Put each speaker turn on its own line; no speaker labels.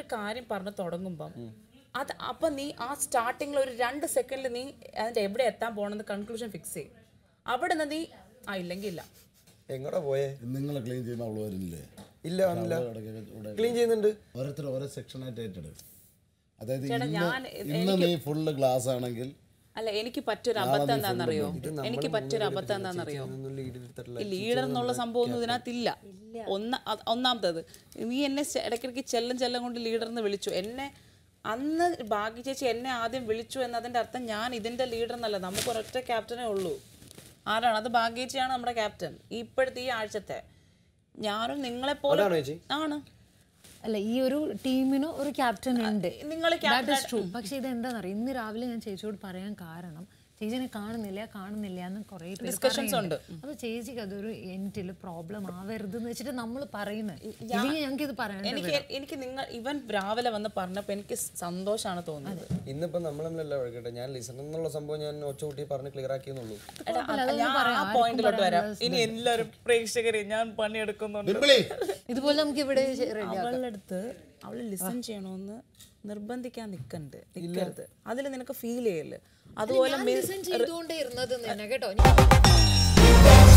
കാര്യം പറഞ്ഞ് തുടങ്ങുമ്പം അത് അപ്പം നീ ആ സ്റ്റാർട്ടിങ്ങിൽ ഒരു രണ്ട് സെക്കൻഡിൽ നീ അതിൻ്റെ എവിടെ എത്താൻ പോകണമെന്ന് കൺക്ലൂഷൻ ഫിക്സ് ചെയ്യും അവിടെ നിന്ന് നീ ആ ഇല്ലെങ്കിൽ ഇല്ല
എങ്ങോട്ടാ പോയേ
നിങ്ങൾ ക്ലീൻ ചെയ്യുന്ന അവള് വരുന്നില്ലേ
ഇല്ല വന്നില്ല
ഇടയ്ക്കൊക്കെ ഇവിടെ
ക്ലീൻ ചെയ്യുന്നുണ്ട്
ഓരോരുത്തർ ഓരോ സെക്ഷനായിട്ട് ഏറ്റെടുക്കും അതായത്
ചേട്ടാ,
ഇന്ന്
ഞാൻ
ഇന്ന് നീ ഫുള്ള് ഗ്ലാസ് ആണെങ്കിൽ
അല്ല എനിക്ക് പറ്റിയൊരു അബദ്ധം എന്താണെന്നറിയോ എനിക്ക് പറ്റിയൊരു അബദ്ധം എന്താണെന്നറിയോ ഈ ലീഡർ എന്നുള്ള സംഭവം ഒന്നും ഇതിനകത്തില്ല ഒന്ന് അത് ഒന്നാമത്തത് നീ എന്നെ ചെ- ഇടയ്ക്കിടയ്ക്ക് ചെല്ലം ചെല്ലം കൊണ്ട് ലീഡർ എന്ന് വിളിച്ചു എന്നെ അന്ന് ഭാഗ്യ ചേച്ചി എന്നെ ആദ്യം വിളിച്ചു എന്നതിൻ്റെ അർത്ഥം ഞാൻ ഇതിൻ്റെ ലീഡർ എന്നല്ല നമുക്ക് ഒരൊറ്റ ക്യാപ്റ്റനേ ഉള്ളൂ ആരാണ് അത് ഭാഗ്യ ചേച്ചിയാണ് നമ്മുടെ ക്യാപ്റ്റൻ ഇപ്പോഴത്തെ ഈ ആഴ്ചത്തെ ഞാനും നിങ്ങളെപ്പോലെ
അതാണോ ചേച്ചി
ആണ്
അല്ല ഈ ഒരു ടീമിന് ഒരു ക്യാപ്റ്റൻ ഉണ്ട്
നിങ്ങൾ
ദാറ്റ് ഇസ് ട്രൂ പക്ഷെ ഇത് എന്താണെന്നറിയോ ഇന്ന് രാവിലെ ഞാൻ ചേച്ചിയോട് പറയാൻ കാരണം ചേച്ചിനെ കാണുന്നില്ല കാണുന്നില്ല എന്ന് കുറേ പേര്
Discussions
പറയുന്നുണ്ട്. അപ്പൊ ചേച്ചിക്ക് അതൊരു എൻഡിൽ പ്രോബ്ലം ആവരുത് എന്ന് വെച്ചിട്ട് നമ്മൾ പറയുന്നത് ഇല്ലെങ്കിൽ ഞങ്ങൾക്ക് ഇത് പറയണ്ട
എനിക്ക് എനിക്ക് നിങ്ങൾ ഇവൻ രാവിലെ വന്ന് പറഞ്ഞപ്പോൾ എനിക്ക് സന്തോഷമാണ് തോന്നിയത്
ഇന്നിപ്പോ നമ്മൾ തമ്മിലല്ല വഴക്കട്ടെ ഞാൻ ലിസൺ എന്നുള്ള സംഭവം ഞാൻ ഒച്ച കൂട്ടി പറഞ്ഞ് ക്ലിയർ ആക്കിയെന്നുള്ളൂ
എടാ, അത് ഞാൻ ആ പോയിന്റിലോട്ട് വരാം ഇനി എല്ലാവരും പ്രേക്ഷകരെ ഞാൻ പണിയെടുക്കുന്നുണ്ട്
ബിംബിളി
ഇതുപോലെ നമുക്ക് ഇവിടെ
അവളുടെ അടുത്ത് അവള് ലിസൺ ചെയ്യണമെന്ന് നിർബന്ധിക്കാൻ നിൽക്കണ്ട് നിൽക്കരുത് അതിൽ നിനക്ക് ഫീൽ ചെയ്യല് അതുപോലെ
ചെയ്തുകൊണ്ടേ ഇരുന്നത് തന്നെ കേട്ടോ